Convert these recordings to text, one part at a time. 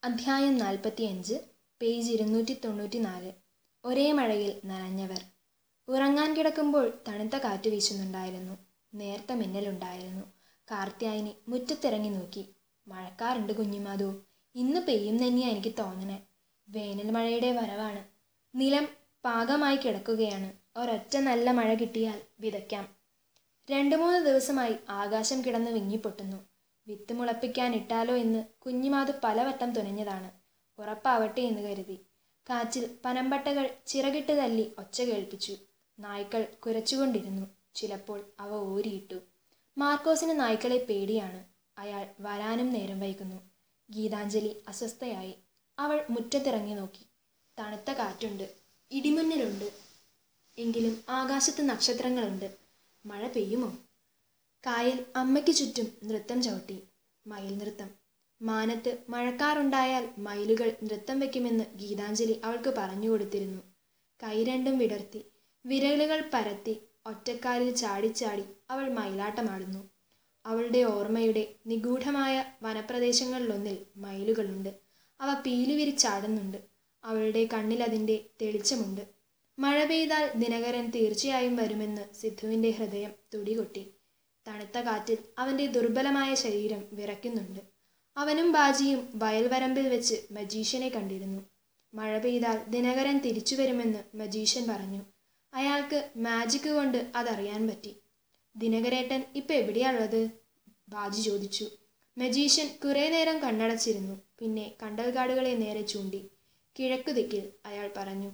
അധ്യായം നാൽപ്പത്തിയഞ്ച് പേജ് ഇരുന്നൂറ്റി തൊണ്ണൂറ്റി നാല് ഒരേ മഴയിൽ നനഞ്ഞവർ ഉറങ്ങാൻ കിടക്കുമ്പോൾ തണുത്ത കാറ്റ് വീശുന്നുണ്ടായിരുന്നു നേർത്ത മിന്നലുണ്ടായിരുന്നു കാർത്യായനി മുറ്റത്തിറങ്ങി നോക്കി മഴക്കാറുണ്ട് കുഞ്ഞിമാധു ഇന്ന് പെയ്യും തന്നെയാ എനിക്ക് തോന്നണേ വേനൽ മഴയുടെ വരവാണ് നിലം പാകമായി കിടക്കുകയാണ് ഒരൊറ്റ നല്ല മഴ കിട്ടിയാൽ വിതയ്ക്കാം രണ്ടു മൂന്ന് ദിവസമായി ആകാശം കിടന്ന് വിങ്ങിപ്പൊട്ടുന്നു വിത്ത് മുളപ്പിക്കാൻ ഇട്ടാലോ എന്ന് കുഞ്ഞിമാത് പലവട്ടം തുനഞ്ഞതാണ് ഉറപ്പാവട്ടെ എന്ന് കരുതി കാറ്റിൽ പനമ്പട്ടകൾ ചിറകിട്ട് തല്ലി ഒച്ച കേൾപ്പിച്ചു നായ്ക്കൾ കുരച്ചുകൊണ്ടിരുന്നു ചിലപ്പോൾ അവ ഓരിയിട്ടു മാർക്കോസിന് നായ്ക്കളെ പേടിയാണ് അയാൾ വരാനും നേരം വൈകുന്നു ഗീതാഞ്ജലി അസ്വസ്ഥയായി അവൾ മുറ്റത്തിറങ്ങി നോക്കി തണുത്ത കാറ്റുണ്ട് ഇടിമിന്നലുണ്ട് എങ്കിലും ആകാശത്ത് നക്ഷത്രങ്ങളുണ്ട് മഴ പെയ്യുമോ കായൽ അമ്മയ്ക്ക് ചുറ്റും നൃത്തം ചവിട്ടി മയിൽ നൃത്തം മാനത്ത് മഴക്കാറുണ്ടായാൽ മയിലുകൾ നൃത്തം വെക്കുമെന്ന് ഗീതാഞ്ജലി അവൾക്ക് പറഞ്ഞു കൊടുത്തിരുന്നു കൈ രണ്ടും വിടർത്തി വിരലുകൾ പരത്തി ഒറ്റക്കാലിൽ ചാടിച്ചാടി അവൾ മയിലാട്ടമാടുന്നു അവളുടെ ഓർമ്മയുടെ നിഗൂഢമായ വനപ്രദേശങ്ങളിലൊന്നിൽ മയിലുകളുണ്ട് അവ പീലുവിരിച്ചാടുന്നുണ്ട് അവളുടെ കണ്ണിൽ അതിൻ്റെ തെളിച്ചമുണ്ട് മഴ പെയ്താൽ ദിനകരൻ തീർച്ചയായും വരുമെന്ന് സിദ്ധുവിൻ്റെ ഹൃദയം തുടികൊട്ടി തണുത്ത കാറ്റിൽ അവൻ്റെ ദുർബലമായ ശരീരം വിറയ്ക്കുന്നുണ്ട് അവനും ബാജിയും വയൽവരമ്പിൽ വെച്ച് മജീഷ്യനെ കണ്ടിരുന്നു മഴ പെയ്താൽ ദിനകരൻ തിരിച്ചു വരുമെന്ന് മജീഷ്യൻ പറഞ്ഞു അയാൾക്ക് മാജിക് കൊണ്ട് അതറിയാൻ പറ്റി ദിനകരേട്ടൻ ഇപ്പം എവിടെയാണുള്ളത് ബാജി ചോദിച്ചു മജീഷ്യൻ കുറേ നേരം കണ്ണടച്ചിരുന്നു പിന്നെ കണ്ടൽക്കാടുകളെ നേരെ ചൂണ്ടി കിഴക്കു ദിക്കിൽ അയാൾ പറഞ്ഞു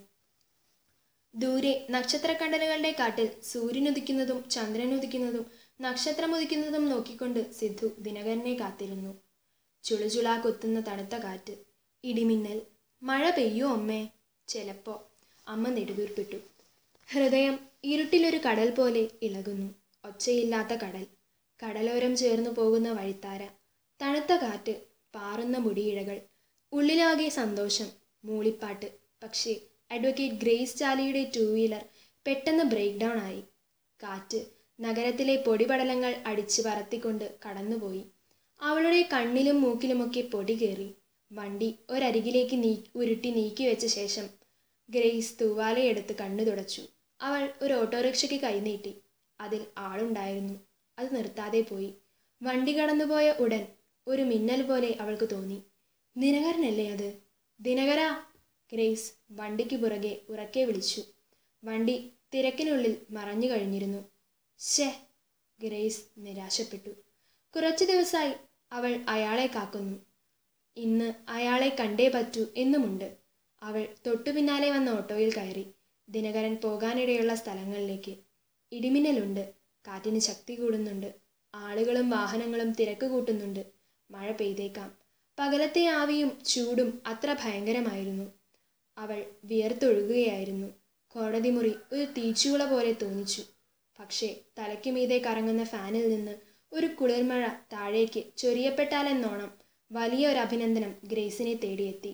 ദൂരെ നക്ഷത്രക്കണ്ടലുകളുടെ കാട്ടിൽ സൂര്യനുദിക്കുന്നതും ചന്ദ്രനുദിക്കുന്നതും നക്ഷത്രമുദിക്കുന്നതും നോക്കിക്കൊണ്ട് സിദ്ധു ദിനകരനെ കാത്തിരുന്നു ചുളുചുളാ കൊത്തുന്ന തണുത്ത കാറ്റ് ഇടിമിന്നൽ മഴ പെയ്യോ അമ്മേ ചിലപ്പോ അമ്മ നെടുവീർപ്പിട്ടു ഹൃദയം ഇരുട്ടിലൊരു കടൽ പോലെ ഇളകുന്നു ഒച്ചയില്ലാത്ത കടൽ കടലോരം ചേർന്നു പോകുന്ന വഴിത്താര തണുത്ത കാറ്റ് പാറുന്ന മുടിയിഴകൾ ഉള്ളിലാകെ സന്തോഷം മൂളിപ്പാട്ട് പക്ഷേ അഡ്വക്കേറ്റ് ഗ്രേസ് ചാലിയുടെ ടൂ വീലർ പെട്ടെന്ന് ബ്രേക്ക് ഡൗൺ ആയി കാറ്റ് നഗരത്തിലെ പൊടിപടലങ്ങൾ അടിച്ച് പറത്തിക്കൊണ്ട് കടന്നുപോയി അവളുടെ കണ്ണിലും മൂക്കിലുമൊക്കെ പൊടി കയറി വണ്ടി ഒരരികിലേക്ക് നീ ഉരുട്ടി നീക്കി വെച്ച ശേഷം ഗ്രേസ് തൂവാലയെടുത്ത് കണ്ണു തുടച്ചു അവൾ ഒരു ഓട്ടോറിക്ഷയ്ക്ക് കൈനീട്ടി അതിൽ ആളുണ്ടായിരുന്നു അത് നിർത്താതെ പോയി വണ്ടി കടന്നുപോയ ഉടൻ ഒരു മിന്നൽ പോലെ അവൾക്ക് തോന്നി ദിനകരനല്ലേ അത് ദിനകര ഗ്രേസ് വണ്ടിക്ക് പുറകെ ഉറക്കെ വിളിച്ചു വണ്ടി തിരക്കിനുള്ളിൽ മറഞ്ഞു കഴിഞ്ഞിരുന്നു ശേ ഗ്രേസ് നിരാശപ്പെട്ടു കുറച്ചു ദിവസമായി അവൾ അയാളെ കാക്കുന്നു ഇന്ന് അയാളെ കണ്ടേ പറ്റൂ എന്നുമുണ്ട് അവൾ തൊട്ടു പിന്നാലെ വന്ന ഓട്ടോയിൽ കയറി ദിനകരൻ പോകാനിടയുള്ള സ്ഥലങ്ങളിലേക്ക് ഇടിമിന്നലുണ്ട് കാറ്റിന് ശക്തി കൂടുന്നുണ്ട് ആളുകളും വാഹനങ്ങളും തിരക്ക് കൂട്ടുന്നുണ്ട് മഴ പെയ്തേക്കാം പകലത്തെ ആവിയും ചൂടും അത്ര ഭയങ്കരമായിരുന്നു അവൾ വിയർത്തൊഴുകുകയായിരുന്നു കോടതിമുറി ഒരു തീച്ചുള പോലെ തോന്നിച്ചു പക്ഷേ തലയ്ക്ക് മീതെ കറങ്ങുന്ന ഫാനിൽ നിന്ന് ഒരു കുളിർമഴ താഴേക്ക് ചൊരിയപ്പെട്ടാലെന്നോണം വലിയൊരു അഭിനന്ദനം ഗ്രേസിനെ തേടിയെത്തി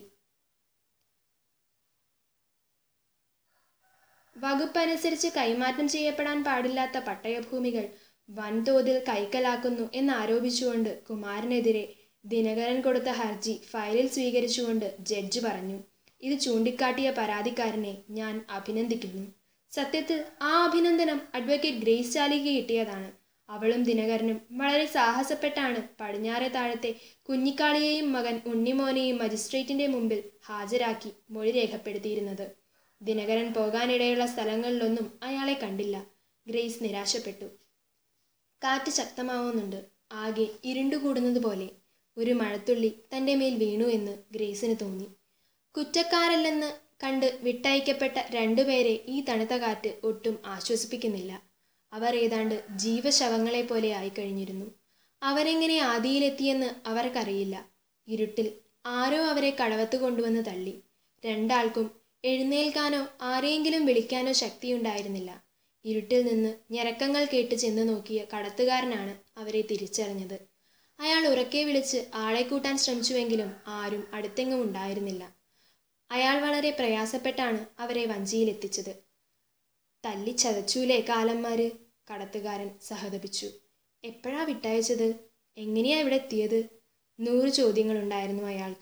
വകുപ്പനുസരിച്ച് കൈമാറ്റം ചെയ്യപ്പെടാൻ പാടില്ലാത്ത പട്ടയഭൂമികൾ വൻതോതിൽ കൈക്കലാക്കുന്നു എന്നാരോപിച്ചുകൊണ്ട് കുമാരനെതിരെ ദിനകരൻ കൊടുത്ത ഹർജി ഫയലിൽ സ്വീകരിച്ചുകൊണ്ട് ജഡ്ജ് പറഞ്ഞു ഇത് ചൂണ്ടിക്കാട്ടിയ പരാതിക്കാരനെ ഞാൻ അഭിനന്ദിക്കുന്നു സത്യത്തിൽ ആ അഭിനന്ദനം അഡ്വക്കേറ്റ് ഗ്രേസ് ചാലിക്ക് കിട്ടിയതാണ് അവളും ദിനകരനും വളരെ സാഹസപ്പെട്ടാണ് പടിഞ്ഞാറെ താഴത്തെ കുഞ്ഞിക്കാളിയെയും മകൻ ഉണ്ണിമോനെയും മജിസ്ട്രേറ്റിന്റെ മുമ്പിൽ ഹാജരാക്കി മൊഴി രേഖപ്പെടുത്തിയിരുന്നത് ദിനകരൻ പോകാനിടയുള്ള സ്ഥലങ്ങളിലൊന്നും അയാളെ കണ്ടില്ല ഗ്രേസ് നിരാശപ്പെട്ടു കാറ്റ് ശക്തമാവുന്നുണ്ട് ആകെ ഇരുണ്ടുകൂടുന്നത് പോലെ ഒരു മഴത്തുള്ളി തൻ്റെ മേൽ വീണു എന്ന് ഗ്രേസിന് തോന്നി കുറ്റക്കാരല്ലെന്ന് കണ്ട് വിട്ടയക്കപ്പെട്ട രണ്ടുപേരെ ഈ തണുത്ത കാറ്റ് ഒട്ടും ആശ്വസിപ്പിക്കുന്നില്ല അവർ ഏതാണ്ട് ജീവശവങ്ങളെ പോലെ ആയിക്കഴിഞ്ഞിരുന്നു അവരെങ്ങനെ ആദിയിലെത്തിയെന്ന് അവർക്കറിയില്ല ഇരുട്ടിൽ ആരോ അവരെ കടവത്ത് കൊണ്ടുവന്ന് തള്ളി രണ്ടാൾക്കും എഴുന്നേൽക്കാനോ ആരെയെങ്കിലും വിളിക്കാനോ ശക്തിയുണ്ടായിരുന്നില്ല ഇരുട്ടിൽ നിന്ന് ഞരക്കങ്ങൾ കേട്ട് ചെന്ന് നോക്കിയ കടത്തുകാരനാണ് അവരെ തിരിച്ചറിഞ്ഞത് അയാൾ ഉറക്കെ വിളിച്ച് ആളെ കൂട്ടാൻ ശ്രമിച്ചുവെങ്കിലും ആരും അടുത്തെങ്ങും ഉണ്ടായിരുന്നില്ല അയാൾ വളരെ പ്രയാസപ്പെട്ടാണ് അവരെ വഞ്ചിയിലെത്തിച്ചത് തല്ലിച്ചതച്ചൂലേ കാലന്മാര് കടത്തുകാരൻ സഹതപിച്ചു എപ്പോഴാ വിട്ടയച്ചത് എങ്ങനെയാ ഇവിടെ എത്തിയത് നൂറ് ചോദ്യങ്ങളുണ്ടായിരുന്നു അയാൾക്ക്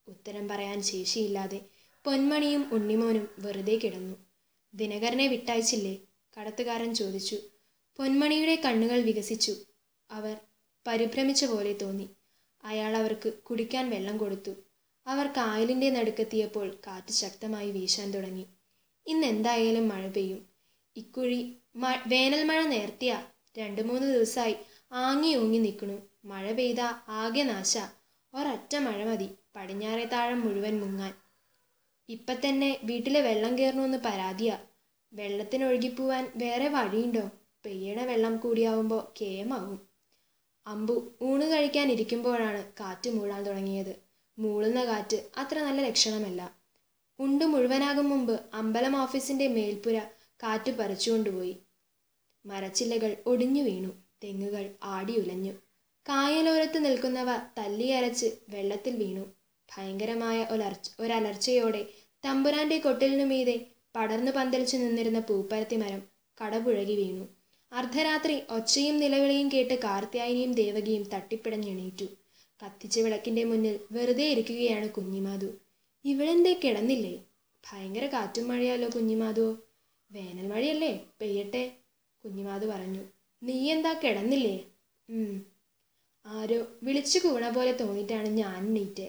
ഉത്തരം പറയാൻ ശേഷിയില്ലാതെ പൊന്മണിയും ഉണ്ണിമോനും വെറുതെ കിടന്നു ദിനകരനെ വിട്ടയച്ചില്ലേ കടത്തുകാരൻ ചോദിച്ചു പൊന്മണിയുടെ കണ്ണുകൾ വികസിച്ചു അവർ പരിഭ്രമിച്ച പോലെ തോന്നി അയാൾ അവർക്ക് കുടിക്കാൻ വെള്ളം കൊടുത്തു അവർ കായലിൻ്റെ നടുക്കെത്തിയപ്പോൾ കാറ്റ് ശക്തമായി വീശാൻ തുടങ്ങി ഇന്ന് എന്തായാലും മഴ പെയ്യും ഇക്കുഴി മ വേനൽ മഴ നേർത്തിയാ രണ്ട് മൂന്ന് ദിവസമായി ആങ്ങി ഊങ്ങി നിൽക്കണു മഴ പെയ്താ ആകെ നാശ ഒരൊറ്റ മഴ മതി പടിഞ്ഞാറേ താഴം മുഴുവൻ മുങ്ങാൻ ഇപ്പം തന്നെ വീട്ടിലെ വെള്ളം കയറണമെന്ന് പരാതിയാ വെള്ളത്തിനൊഴുകിപ്പോവാൻ വേറെ വഴിയുണ്ടോ പെയ്യണ വെള്ളം കൂടിയാവുമ്പോൾ കേമാവും അമ്പു ഊണ് കഴിക്കാൻ ഇരിക്കുമ്പോഴാണ് കാറ്റ് മൂളാൻ തുടങ്ങിയത് മൂളുന്ന കാറ്റ് അത്ര നല്ല ലക്ഷണമല്ല ഉണ്ട് മുഴുവനാകും മുമ്പ് അമ്പലം ഓഫീസിന്റെ മേൽപ്പുര കാറ്റ് പറിച്ചുകൊണ്ടുപോയി മരച്ചില്ലകൾ ഒടിഞ്ഞു വീണു തെങ്ങുകൾ ആടിയുലഞ്ഞു കായലോരത്ത് നിൽക്കുന്നവ തല്ലിയരച്ച് വെള്ളത്തിൽ വീണു ഭയങ്കരമായ ഒലർച്ച ഒരലർച്ചയോടെ തമ്പുരാന്റെ കൊട്ടിലിനു മീതെ പടർന്നു പന്തലിച്ചു നിന്നിരുന്ന പൂപ്പരത്തി മരം കടപുഴകി വീണു അർദ്ധരാത്രി ഒച്ചയും നിലവിളിയും കേട്ട് കാർത്യായനിയും ദേവകിയും തട്ടിപ്പിടഞ്ഞെണീറ്റു കത്തിച്ച വിളക്കിന്റെ മുന്നിൽ വെറുതെ ഇരിക്കുകയാണ് കുഞ്ഞിമാധു ഇവളെന്തേ കിടന്നില്ലേ ഭയങ്കര കാറ്റും മഴയാലോ കുഞ്ഞിമാധുവോ വേനൽ മഴയല്ലേ പെയ്യട്ടെ കുഞ്ഞിമാധു പറഞ്ഞു നീ എന്താ കിടന്നില്ലേ ഉം ആരോ വിളിച്ചു കൂണ പോലെ തോന്നിയിട്ടാണ് ഞാൻ നീറ്റ്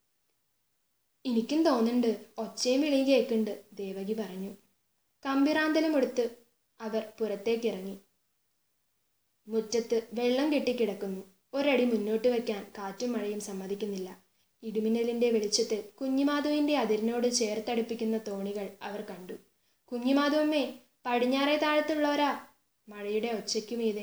എനിക്കും തോന്നുന്നുണ്ട് ഒച്ചയും വിളിയും കേൾക്കുന്നുണ്ട് ദേവകി പറഞ്ഞു കമ്പിറാന്തലും എടുത്ത് അവർ പുറത്തേക്കിറങ്ങി മുറ്റത്ത് വെള്ളം കെട്ടിക്കിടക്കുന്നു ഒരടി മുന്നോട്ട് വയ്ക്കാൻ കാറ്റും മഴയും സമ്മതിക്കുന്നില്ല ഇടിമിന്നലിന്റെ വെളിച്ചത്തിൽ കുഞ്ഞിമാധുവിന്റെ അതിരിനോട് ചേർത്തടുപ്പിക്കുന്ന തോണികൾ അവർ കണ്ടു കുഞ്ഞിമാധവമ്മേ പടിഞ്ഞാറേ താഴത്തുള്ളവരാ മഴയുടെ ഒച്ചയ്ക്കുമീതെ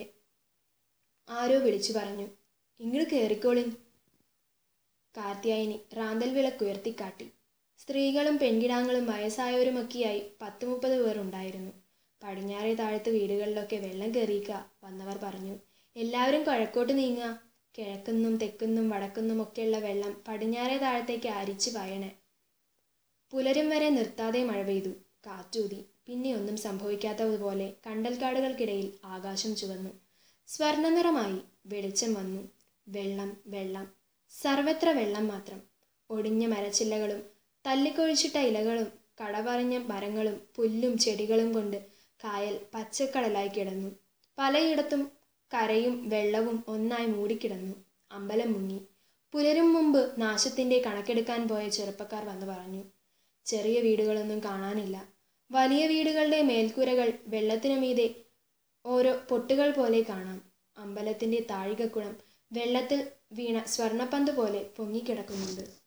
ആരോ വിളിച്ചു പറഞ്ഞു ഇങ്ങോട്ട് കയറിക്കോളിൻ കാർത്തിയായനി റാന്തൽ വിളക്കുയർത്തിക്കാട്ടി സ്ത്രീകളും പെൺകിടാങ്ങളും വയസ്സായവരുമൊക്കെയായി പത്ത് മുപ്പത് പേർ ഉണ്ടായിരുന്നു പടിഞ്ഞാറേ താഴത്ത് വീടുകളിലൊക്കെ വെള്ളം കയറിയിക്ക വന്നവർ പറഞ്ഞു എല്ലാവരും കിഴക്കോട്ട് നീങ്ങുക കിഴക്കുന്നും തെക്കുന്നും വടക്കുന്നും ഒക്കെയുള്ള വെള്ളം പടിഞ്ഞാറേ താഴത്തേക്ക് അരിച്ചു പായണേ പുലരും വരെ നിർത്താതെ മഴ പെയ്തു കാറ്റൂതി പിന്നെ ഒന്നും സംഭവിക്കാത്തതുപോലെ കണ്ടൽക്കാടുകൾക്കിടയിൽ ആകാശം ചുവന്നു സ്വർണ്ണനിറമായി വെളിച്ചം വന്നു വെള്ളം വെള്ളം സർവത്ര വെള്ളം മാത്രം ഒടിഞ്ഞ മരച്ചില്ലകളും തല്ലിക്കൊഴിച്ചിട്ട ഇലകളും കടപറഞ്ഞ മരങ്ങളും പുല്ലും ചെടികളും കൊണ്ട് കായൽ പച്ചക്കടലായി കിടന്നു പലയിടത്തും കരയും വെള്ളവും ഒന്നായി മൂടിക്കിടന്നു അമ്പലം മുങ്ങി പുലരും മുമ്പ് നാശത്തിന്റെ കണക്കെടുക്കാൻ പോയ ചെറുപ്പക്കാർ വന്നു പറഞ്ഞു ചെറിയ വീടുകളൊന്നും കാണാനില്ല വലിയ വീടുകളുടെ മേൽക്കൂരകൾ വെള്ളത്തിനു മീതെ ഓരോ പൊട്ടുകൾ പോലെ കാണാം അമ്പലത്തിന്റെ താഴികക്കുളം വെള്ളത്തിൽ വീണ സ്വർണ്ണപ്പന്ത് പോലെ പൊങ്ങിക്കിടക്കുന്നുണ്ട്